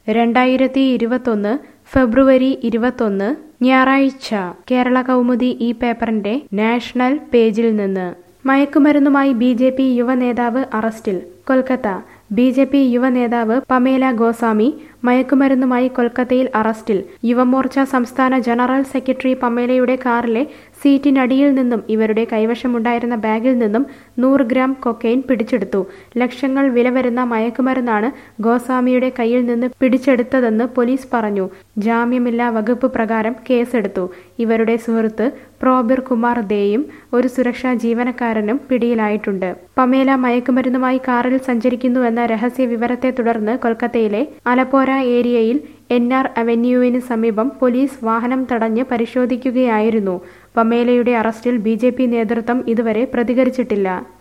രണ്ടായിരത്തി ഇരുപത്തൊന്ന് ഫെബ്രുവരി ഇരുപത്തൊന്ന് ഞായറാഴ്ച കേരള കൗമുദി ഈ പേപ്പറിന്റെ നാഷണൽ പേജിൽ നിന്ന് മയക്കുമരുന്നുമായി ബി ജെ പി യുവ നേതാവ് അറസ്റ്റിൽ കൊൽക്കത്ത ബി ജെ പി യുവ നേതാവ് പമേല ഗോസ്വാമി മയക്കുമരുന്നുമായി കൊൽക്കത്തയിൽ അറസ്റ്റിൽ യുവമോർച്ച സംസ്ഥാന ജനറൽ സെക്രട്ടറി പമേലയുടെ കാറിലെ സീറ്റിനടിയിൽ നിന്നും ഇവരുടെ കൈവശമുണ്ടായിരുന്ന ബാഗിൽ നിന്നും നൂറ് ഗ്രാം കൊക്കൈൻ പിടിച്ചെടുത്തു ലക്ഷങ്ങൾ വില വരുന്ന മയക്കുമരുന്നാണ് ഗോസ്വാമിയുടെ കയ്യിൽ നിന്ന് പിടിച്ചെടുത്തതെന്ന് പോലീസ് പറഞ്ഞു ജാമ്യമില്ലാ വകുപ്പ് പ്രകാരം കേസെടുത്തു ഇവരുടെ സുഹൃത്ത് പ്രോബിർ കുമാർ ദേയും ഒരു സുരക്ഷാ ജീവനക്കാരനും പിടിയിലായിട്ടുണ്ട് പമേല മയക്കുമരുന്നുമായി കാറിൽ സഞ്ചരിക്കുന്നുവെന്ന രഹസ്യ വിവരത്തെ തുടർന്ന് കൊൽക്കത്തയിലെ അലപ്പോര ഏരിയയിൽ എൻ ആർ അവന്യൂവിന് സമീപം പോലീസ് വാഹനം തടഞ്ഞ് പരിശോധിക്കുകയായിരുന്നു പമേലയുടെ അറസ്റ്റിൽ ബി നേതൃത്വം ഇതുവരെ പ്രതികരിച്ചിട്ടില്ല